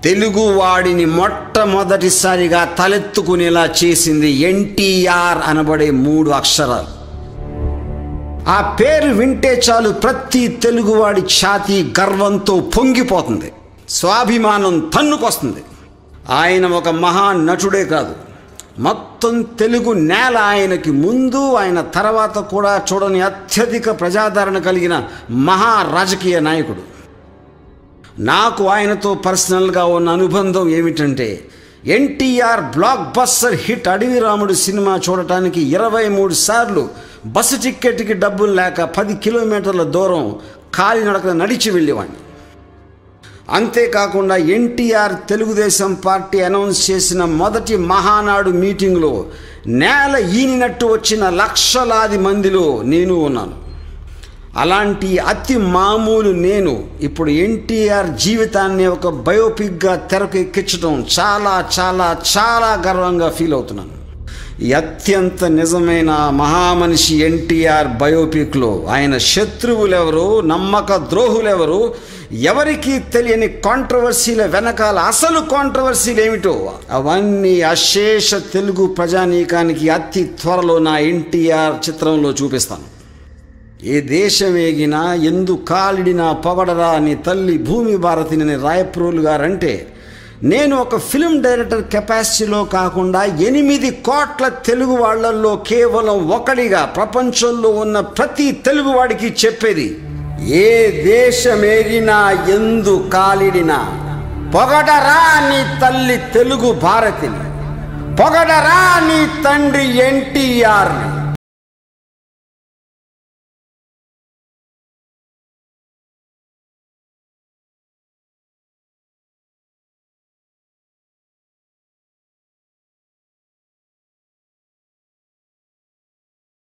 తెలుగువాడిని మొట్టమొదటిసారిగా తలెత్తుకునేలా చేసింది ఎన్టీఆర్ అనబడే మూడు అక్షరాలు ఆ పేరు వింటే చాలు ప్రతి తెలుగువాడి ఛాతీ గర్వంతో పొంగిపోతుంది స్వాభిమానం తన్నుకొస్తుంది ఆయన ఒక మహా నటుడే కాదు మొత్తం తెలుగు నేల ఆయనకి ముందు ఆయన తర్వాత కూడా చూడని అత్యధిక ప్రజాదరణ కలిగిన మహా రాజకీయ నాయకుడు నాకు ఆయనతో పర్సనల్గా ఉన్న అనుబంధం ఏమిటంటే ఎన్టీఆర్ బ్లాక్ బస్టర్ హిట్ అడవి రాముడు సినిమా చూడటానికి ఇరవై మూడు సార్లు బస్సు టిక్కెట్కి డబ్బులు లేక పది కిలోమీటర్ల దూరం కాలినడకన నడిచి వెళ్ళేవాడిని అంతేకాకుండా ఎన్టీఆర్ తెలుగుదేశం పార్టీ అనౌన్స్ చేసిన మొదటి మహానాడు మీటింగ్లో నేల ఈనినట్టు వచ్చిన లక్షలాది మందిలో నేను ఉన్నాను అలాంటి అతి మామూలు నేను ఇప్పుడు ఎన్టీఆర్ జీవితాన్ని ఒక బయోపిక్గా తెరకు ఎక్కించడం చాలా చాలా చాలా గర్వంగా ఫీల్ అవుతున్నాను ఈ అత్యంత నిజమైన మహామనిషి ఎన్టీఆర్ బయోపిక్లో ఆయన శత్రువులెవరు నమ్మక ద్రోహులెవరు ఎవరికీ తెలియని కాంట్రవర్సీల వెనకాల అసలు కాంట్రవర్సీలు ఏమిటో అవన్నీ అశేష తెలుగు ప్రజానీకానికి అతి త్వరలో నా ఎన్టీఆర్ చిత్రంలో చూపిస్తాను ఏ దేశం ఏగినా ఎందు కాలిడినా పొగడరా అని తల్లి భూమి భారతిని రాయప్రోలు గారంటే నేను ఒక ఫిల్మ్ డైరెక్టర్ కెపాసిటీలో కాకుండా ఎనిమిది కోట్ల తెలుగు వాళ్ళల్లో కేవలం ఒకడిగా ప్రపంచంలో ఉన్న ప్రతి తెలుగువాడికి చెప్పేది ఏ దేశమేగినా ఎందు కాలిడినా పొగడరా నీ తల్లి తెలుగు భారతిని పొగడరా నీ తండ్రి ఎన్టీఆర్ని